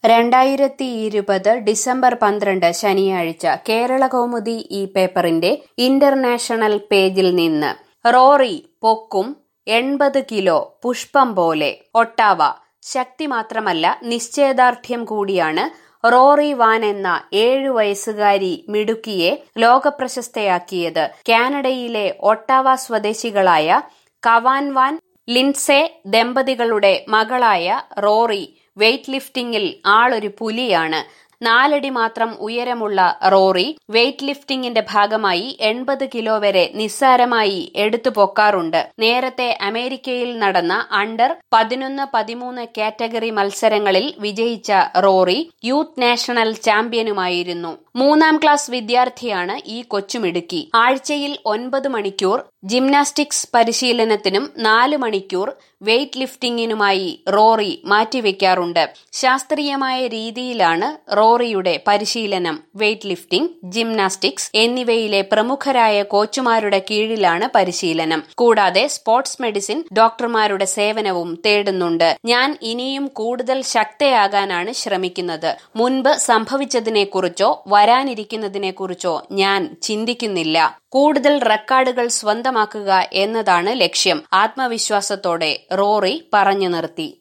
രണ്ടായിരത്തി ഇരുപത് ഡിസംബർ പന്ത്രണ്ട് ശനിയാഴ്ച കേരളകൗമുദി ഈ പേപ്പറിന്റെ ഇന്റർനാഷണൽ പേജിൽ നിന്ന് റോറി പൊക്കും എൺപത് കിലോ പുഷ്പം പോലെ ഒട്ടാവ ശക്തി മാത്രമല്ല നിശ്ചയദാർഢ്യം കൂടിയാണ് റോറി വാൻ എന്ന ഏഴു വയസ്സുകാരി മിടുക്കിയെ ലോകപ്രശസ്തയാക്കിയത് കാനഡയിലെ ഒട്ടാവ സ്വദേശികളായ കവാൻ വാൻ ലിൻസെ ദമ്പതികളുടെ മകളായ റോറി വെയ്റ്റ് ലിഫ്റ്റിംഗിൽ ആളൊരു പുലിയാണ് നാലടി മാത്രം ഉയരമുള്ള റോറി വെയ്റ്റ് ലിഫ്റ്റിംഗിന്റെ ഭാഗമായി എൺപത് കിലോ വരെ നിസ്സാരമായി എടുത്തു പൊക്കാറുണ്ട് നേരത്തെ അമേരിക്കയിൽ നടന്ന അണ്ടർ പതിനൊന്ന് പതിമൂന്ന് കാറ്റഗറി മത്സരങ്ങളിൽ വിജയിച്ച റോറി യൂത്ത് നാഷണൽ ചാമ്പ്യനുമായിരുന്നു മൂന്നാം ക്ലാസ് വിദ്യാർത്ഥിയാണ് ഈ കൊച്ചുമിടുക്കി ആഴ്ചയിൽ ഒൻപത് മണിക്കൂർ ജിംനാസ്റ്റിക്സ് പരിശീലനത്തിനും നാല് മണിക്കൂർ വെയ്റ്റ് ലിഫ്റ്റിംഗിനുമായി റോറി മാറ്റിവെക്കാറുണ്ട് ശാസ്ത്രീയമായ രീതിയിലാണ് റോറിയുടെ പരിശീലനം വെയ്റ്റ് ലിഫ്റ്റിംഗ് ജിംനാസ്റ്റിക്സ് എന്നിവയിലെ പ്രമുഖരായ കോച്ചുമാരുടെ കീഴിലാണ് പരിശീലനം കൂടാതെ സ്പോർട്സ് മെഡിസിൻ ഡോക്ടർമാരുടെ സേവനവും തേടുന്നുണ്ട് ഞാൻ ഇനിയും കൂടുതൽ ശക്തയാകാനാണ് ശ്രമിക്കുന്നത് മുൻപ് സംഭവിച്ചതിനെക്കുറിച്ചോ വരാനിരിക്കുന്നതിനെക്കുറിച്ചോ ഞാൻ ചിന്തിക്കുന്നില്ല കൂടുതൽ റെക്കോർഡുകൾ സ്വന്തമാക്കുക എന്നതാണ് ലക്ഷ്യം ആത്മവിശ്വാസത്തോടെ റോറി പറഞ്ഞു നിർത്തി